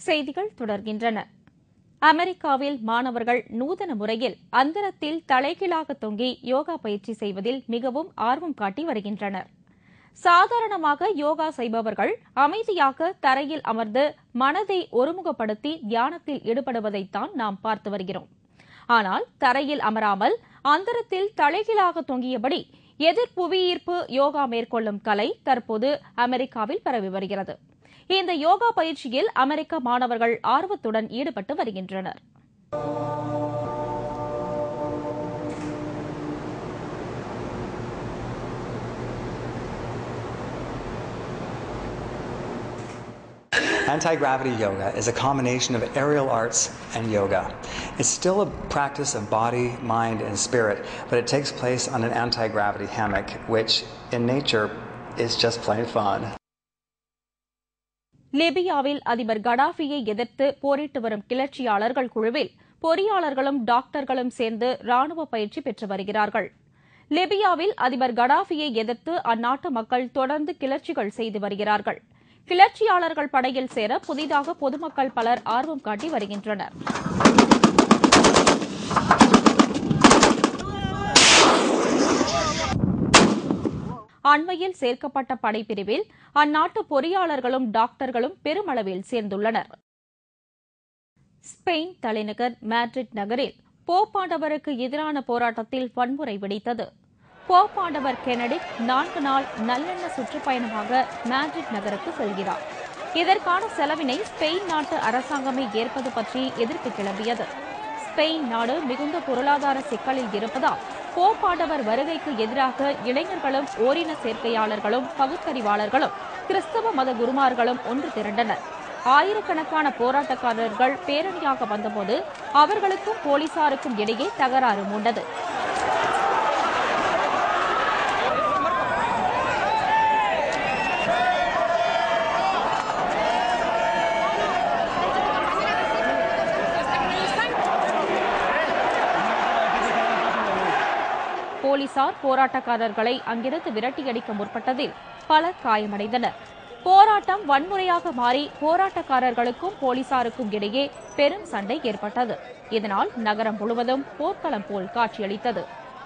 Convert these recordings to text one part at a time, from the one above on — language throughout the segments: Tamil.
செய்திகள் தொடர்கின்றன அமெரிக்காவில் மாணவர்கள் நூதன முறையில் அந்தரத்தில் தலைகீழாக தொங்கி யோகா பயிற்சி செய்வதில் மிகவும் ஆர்வம் காட்டி வருகின்றனர் சாதாரணமாக யோகா செய்பவர்கள் அமைதியாக தரையில் அமர்ந்து மனதை ஒருமுகப்படுத்தி தியானத்தில் ஈடுபடுவதைத்தான் நாம் பார்த்து வருகிறோம் ஆனால் தரையில் அமராமல் அந்தரத்தில் தலைகீழாக தொங்கியபடி எதிர் புவியீர்ப்பு யோகா மேற்கொள்ளும் கலை தற்போது அமெரிக்காவில் பரவி வருகிறது இந்த யோகா பயிற்சியில் அமெரிக்க மாணவர்கள் ஆர்வத்துடன் ஈடுபட்டு வருகின்றனர் Anti gravity yoga is a combination of aerial arts and yoga. It's still a practice of body, mind, and spirit, but it takes place on an anti gravity hammock, which in nature is just plain fun. லிபியாவில் அதிபர் கடாஃபியை எதிர்த்து போரிட்டு வரும் கிளர்ச்சியாளர்கள் குழுவில் பொறியாளர்களும் டாக்டர்களும் சேர்ந்து ராணுவ பயிற்சி பெற்று வருகிறார்கள் லிபியாவில் அதிபர் கடாஃபியை எதிர்த்து அந்நாட்டு மக்கள் தொடர்ந்து கிளர்ச்சிகள் செய்து வருகிறார்கள் கிளர்ச்சியாளர்கள் படையில் சேர புதிதாக பொதுமக்கள் பலர் ஆர்வம் காட்டி வருகின்றனர் அண்மையில் சேர்க்கப்பட்ட படைப்பிரிவில் அந்நாட்டு பொறியாளர்களும் டாக்டர்களும் பெருமளவில் சேர்ந்துள்ளனர் ஸ்பெயின் தலைநகர் மேட்ரிட் நகரில் போப்பாண்டவருக்கு எதிரான போராட்டத்தில் வன்முறை வெடித்தது போப்பாண்டவர் கெனடிக் நான்கு நாள் நல்லெண்ண சுற்றுப்பயணமாக மேட்ரிட் நகருக்கு செல்கிறார் இதற்கான செலவினை ஸ்பெயின் நாட்டு அரசாங்கமே ஏற்பது பற்றி எதிர்ப்பு கிளம்பியது ஸ்பெயின் நாடு மிகுந்த பொருளாதார சிக்கலில் இருப்பதால் போப்பாண்டவர் வருகைக்கு எதிராக இளைஞர்களும் ஓரின சேர்க்கையாளர்களும் பகுத்தறிவாளர்களும் கிறிஸ்தவ மத குருமார்களும் ஒன்று திரண்டனர் ஆயிரக்கணக்கான போராட்டக்காரர்கள் பேரணியாக வந்தபோது அவர்களுக்கும் போலீசாருக்கும் இடையே தகராறு மூண்டது போலீசார் போராட்டக்காரர்களை அங்கிருந்து விரட்டியடிக்க முற்பட்டதில் பலர் காயமடைந்தனர் போராட்டம் வன்முறையாக மாறி போராட்டக்காரர்களுக்கும் போலீசாருக்கும் இடையே பெரும் சண்டை ஏற்பட்டது இதனால் நகரம் முழுவதும் போர்க்களம் போல் காட்சியளித்தது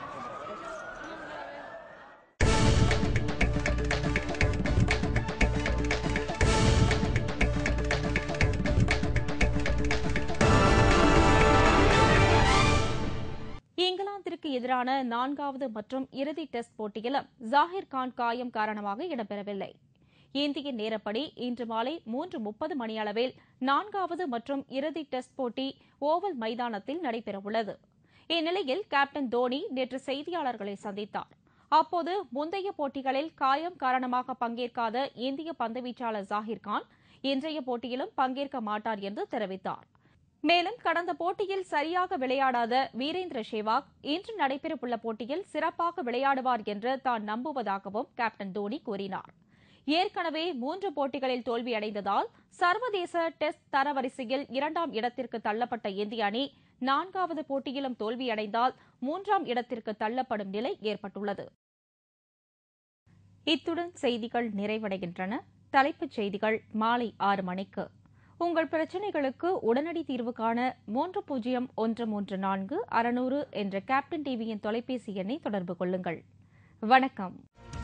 இங்கிலாந்திற்கு எதிரான நான்காவது மற்றும் இறுதி டெஸ்ட் போட்டியிலும் ஜாகிர் கான் காயம் காரணமாக இடம்பெறவில்லை இந்திய நேரப்படி இன்று மாலை மூன்று முப்பது மணியளவில் நான்காவது மற்றும் இறுதி டெஸ்ட் போட்டி ஓவல் மைதானத்தில் நடைபெறவுள்ளது இந்நிலையில் கேப்டன் தோனி நேற்று செய்தியாளர்களை சந்தித்தார் அப்போது முந்தைய போட்டிகளில் காயம் காரணமாக பங்கேற்காத இந்திய பந்துவீச்சாளர் ஜாகிர் கான் இன்றைய போட்டியிலும் பங்கேற்க மாட்டார் என்று தெரிவித்தார் மேலும் கடந்த போட்டியில் சரியாக விளையாடாத வீரேந்திர சேவாக் இன்று நடைபெறவுள்ள போட்டியில் சிறப்பாக விளையாடுவார் என்று தான் நம்புவதாகவும் கேப்டன் தோனி கூறினார் ஏற்கனவே மூன்று போட்டிகளில் தோல்வியடைந்ததால் சர்வதேச டெஸ்ட் தரவரிசையில் இரண்டாம் இடத்திற்கு தள்ளப்பட்ட இந்திய அணி நான்காவது போட்டியிலும் தோல்வியடைந்தால் மூன்றாம் இடத்திற்கு தள்ளப்படும் நிலை ஏற்பட்டுள்ளது இத்துடன் செய்திகள் நிறைவடைகின்றன தலைப்புச் செய்திகள் மாலை ஆறு மணிக்கு உங்கள் பிரச்சினைகளுக்கு உடனடி தீர்வு காண மூன்று பூஜ்ஜியம் ஒன்று மூன்று நான்கு அறுநூறு என்ற கேப்டன் டிவியின் தொலைபேசி எண்ணை தொடர்பு கொள்ளுங்கள் வணக்கம்